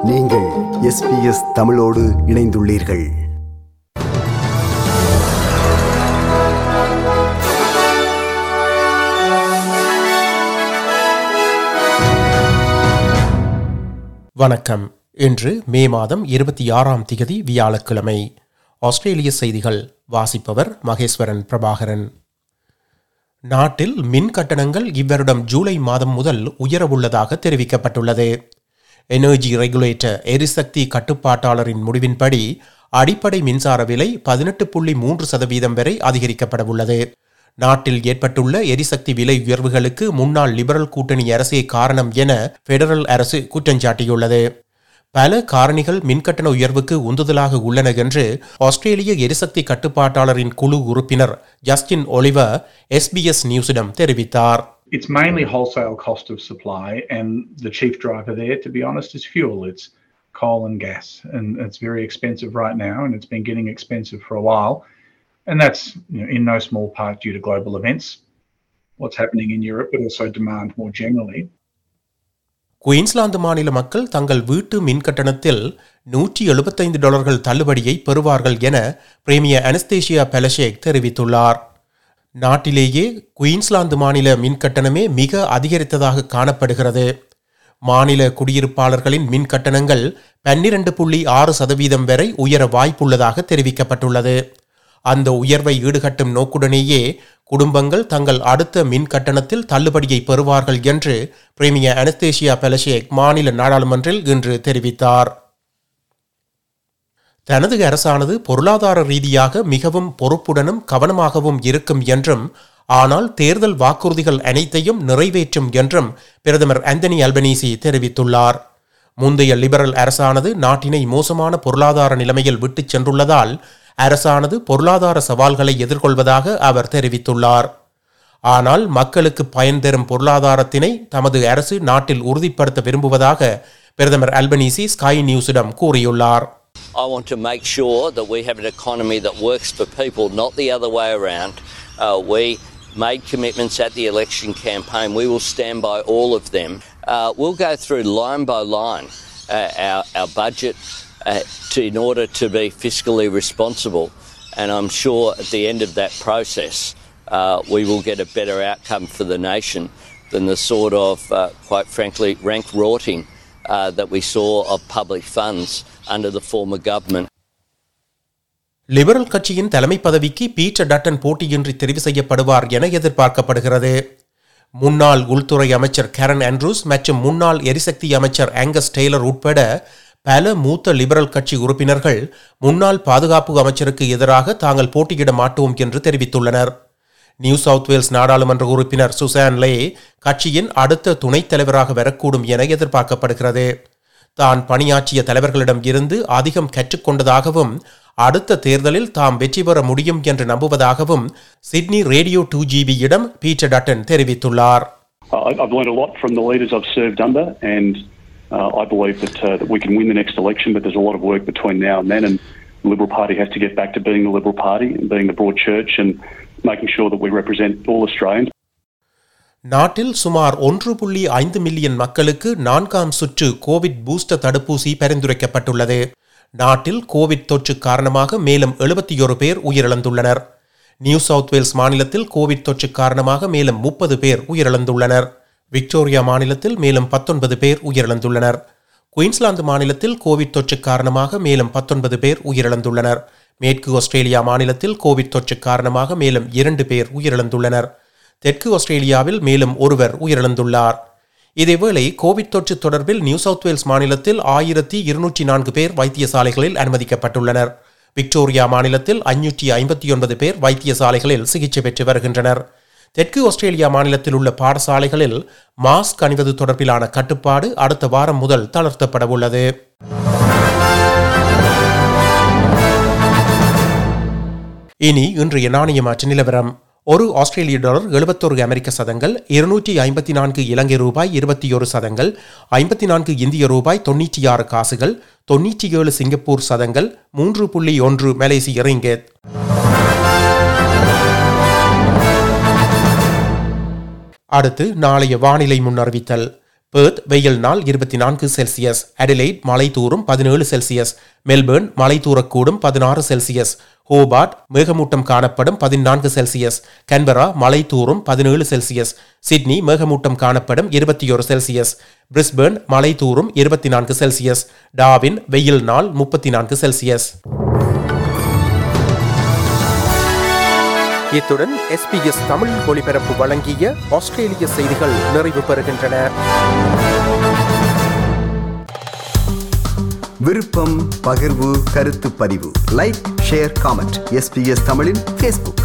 நீங்கள் எஸ்பிஎஸ் தமிழோடு இணைந்துள்ளீர்கள் வணக்கம் இன்று மே மாதம் இருபத்தி ஆறாம் திகதி வியாழக்கிழமை ஆஸ்திரேலிய செய்திகள் வாசிப்பவர் மகேஸ்வரன் பிரபாகரன் நாட்டில் மின் கட்டணங்கள் இவ்வருடம் ஜூலை மாதம் முதல் உயரவுள்ளதாக தெரிவிக்கப்பட்டுள்ளது எனர்ஜி ரெகுலேட்டர் எரிசக்தி கட்டுப்பாட்டாளரின் முடிவின்படி அடிப்படை மின்சார விலை பதினெட்டு புள்ளி மூன்று சதவீதம் வரை அதிகரிக்கப்படவுள்ளது நாட்டில் ஏற்பட்டுள்ள எரிசக்தி விலை உயர்வுகளுக்கு முன்னாள் லிபரல் கூட்டணி அரசே காரணம் என பெடரல் அரசு குற்றஞ்சாட்டியுள்ளது பல காரணிகள் மின்கட்டண உயர்வுக்கு உந்துதலாக உள்ளன என்று ஆஸ்திரேலிய எரிசக்தி கட்டுப்பாட்டாளரின் குழு உறுப்பினர் ஜஸ்டின் ஒலிவர் எஸ்பிஎஸ் நியூஸிடம் தெரிவித்தார் It's mainly wholesale cost of supply, and the chief driver there, to be honest, is fuel. It's coal and gas, and it's very expensive right now, and it's been getting expensive for a while. And that's you know, in no small part due to global events, what's happening in Europe, but also demand more generally. Queensland மாநில மக்கள் தங்கள் வீட்டு மின் கட்டணத்தில் நூற்றி எழுபத்தைந்து டாலர்கள் தள்ளுபடியை பெறுவார்கள் என பிரேமியர் அனஸ்தேஷியா பெலஷேக் தெரிவித்துள்ளார் நாட்டிலேயே குயின்ஸ்லாந்து மாநில மின் கட்டணமே மிக அதிகரித்ததாக காணப்படுகிறது மாநில குடியிருப்பாளர்களின் மின் கட்டணங்கள் பன்னிரண்டு புள்ளி ஆறு சதவீதம் வரை உயர வாய்ப்புள்ளதாக தெரிவிக்கப்பட்டுள்ளது அந்த உயர்வை ஈடுகட்டும் நோக்குடனேயே குடும்பங்கள் தங்கள் அடுத்த மின் கட்டணத்தில் தள்ளுபடியை பெறுவார்கள் என்று பிரேமியர் அனஸ்தேஷியா பெலஷேக் மாநில நாடாளுமன்றில் இன்று தெரிவித்தார் தனது அரசானது பொருளாதார ரீதியாக மிகவும் பொறுப்புடனும் கவனமாகவும் இருக்கும் என்றும் ஆனால் தேர்தல் வாக்குறுதிகள் அனைத்தையும் நிறைவேற்றும் என்றும் பிரதமர் அந்தனி அல்பனீசி தெரிவித்துள்ளார் முந்தைய லிபரல் அரசானது நாட்டினை மோசமான பொருளாதார நிலைமையில் விட்டுச் சென்றுள்ளதால் அரசானது பொருளாதார சவால்களை எதிர்கொள்வதாக அவர் தெரிவித்துள்ளார் ஆனால் மக்களுக்கு பயன் தரும் பொருளாதாரத்தினை தமது அரசு நாட்டில் உறுதிப்படுத்த விரும்புவதாக பிரதமர் அல்பனீசி ஸ்கை நியூஸிடம் கூறியுள்ளார் I want to make sure that we have an economy that works for people, not the other way around. Uh, we made commitments at the election campaign. We will stand by all of them. Uh, we'll go through line by line uh, our, our budget uh, to, in order to be fiscally responsible. And I'm sure at the end of that process, uh, we will get a better outcome for the nation than the sort of, uh, quite frankly, rank rorting uh, that we saw of public funds under the former government. Liberal கட்சியின் தலைமை பதவிக்கு Peter Dutton போட்டியின்றி தெரிவு செய்யப்படுவார் என எதிர்பார்க்கப்படுகிறது முன்னாள் உள்துறை அமைச்சர் கேரன் ஆண்ட்ரூஸ் மற்றும் முன்னாள் எரிசக்தி அமைச்சர் ஆங்கஸ் டெய்லர் உட்பட பல மூத்த லிபரல் கட்சி உறுப்பினர்கள் முன்னாள் பாதுகாப்பு அமைச்சருக்கு எதிராக தாங்கள் போட்டியிட மாட்டோம் என்று தெரிவித்துள்ளனர் நியூ சவுத் வேல்ஸ் நாடாளுமன்ற உறுப்பினர் சுசான் லே கட்சியின் அடுத்த துணைத் தலைவராக வரக்கூடும் என எதிர்பார்க்கப்படுகிறது தான் பணியாற்றிய தலைவர்களிடம் இருந்து அதிகம் கற்றுக்கொண்டதாகவும் அடுத்த தேர்தலில் தாம் வெற்றி பெற முடியும் என்று நம்புவதாகவும் சிட்னி ரேடியோ டூ ஜிபியிடம் பீட்டர் டட்டன் தெரிவித்துள்ளார் I- I've learned a lot from the leaders I've served under, and uh, I believe that, uh, that we can win the next election, but there's a lot of work between now and then, and the Liberal Party has to get back to being the Liberal Party and being the broad church and making sure that we represent all Australians. நாட்டில் சுமார் ஒன்று புள்ளி ஐந்து million மக்களுக்கு நான்காம் சுற்று Covid booster தடுப்பூசி பரிந்துரைக்கப்பட்டுள்ளது நாட்டில் கோவிட் தொற்று காரணமாக மேலும் எழுபத்தியொரு பேர் உயிரிழந்துள்ளனர் நியூ சவுத் வேல்ஸ் மாநிலத்தில் கோவிட் தொற்று காரணமாக மேலும் முப்பது பேர் உயிரிழந்துள்ளனர் விக்டோரியா மாநிலத்தில் மேலும் பத்தொன்பது பேர் உயிரிழந்துள்ளனர் குயின்ஸ்லாந்து மாநிலத்தில் கோவிட் தொற்று காரணமாக மேலும் பத்தொன்பது பேர் உயிரிழந்துள்ளனர் மேற்கு ஆஸ்திரேலியா மாநிலத்தில் கோவிட் தொற்று காரணமாக மேலும் இரண்டு பேர் உயிரிழந்துள்ளனர் தெற்கு ஆஸ்திரேலியாவில் மேலும் ஒருவர் உயிரிழந்துள்ளார் இதேவேளை கோவிட் தொற்று தொடர்பில் நியூ சவுத் வேல்ஸ் மாநிலத்தில் ஆயிரத்தி இருநூற்றி நான்கு பேர் வைத்தியசாலைகளில் அனுமதிக்கப்பட்டுள்ளனர் விக்டோரியா மாநிலத்தில் ஐநூற்றி ஐம்பத்தி ஒன்பது பேர் வைத்தியசாலைகளில் சிகிச்சை பெற்று வருகின்றனர் தெற்கு ஆஸ்திரேலியா மாநிலத்தில் உள்ள பாடசாலைகளில் மாஸ்க் அணிவது தொடர்பிலான கட்டுப்பாடு அடுத்த வாரம் முதல் தளர்த்தப்பட உள்ளது இனி இன்றைய நாணய மாற்று நிலவரம் ஒரு ஆஸ்திரேலிய டாலர் எழுபத்தொரு அமெரிக்க சதங்கள் இருநூற்றி ஐம்பத்தி நான்கு இலங்கை ரூபாய் இருபத்தி ஒரு சதங்கள் ஐம்பத்தி நான்கு இந்திய ரூபாய் தொண்ணூற்றி ஆறு காசுகள் தொண்ணூற்றி ஏழு சிங்கப்பூர் சதங்கள் மூன்று புள்ளி ஒன்று மலேசிய ரிங்கெட் அடுத்து நாளைய வானிலை முன்னறிவித்தல் பேர்த் வெயில் நாள் இருபத்தி நான்கு செல்சியஸ் அடிலைட் மலை தூரும் பதினேழு செல்சியஸ் மெல்பேர்ன் மலை தூரக்கூடும் பதினாறு செல்சியஸ் ஹோபார்ட் மேகமூட்டம் காணப்படும் பதினான்கு செல்சியஸ் கன்பரா மலை தூரும் பதினேழு செல்சியஸ் சிட்னி மேகமூட்டம் காணப்படும் இருபத்தி ஒரு செல்சியஸ் பிரிஸ்பேர்ன் மலை தூரும் இருபத்தி நான்கு செல்சியஸ் டாவின் வெயில் நாள் முப்பத்தி நான்கு செல்சியஸ் இத்துடன் எஸ்பிஎஸ் தமிழ் ஒளிபரப்பு வழங்கிய ஆஸ்திரேலிய செய்திகள் நிறைவு பெறுகின்றன விருப்பம் பகிர்வு கருத்து பதிவு லைக் ஷேர் காமெண்ட் எஸ்பிஎஸ் தமிழின் ஃபேஸ்புக்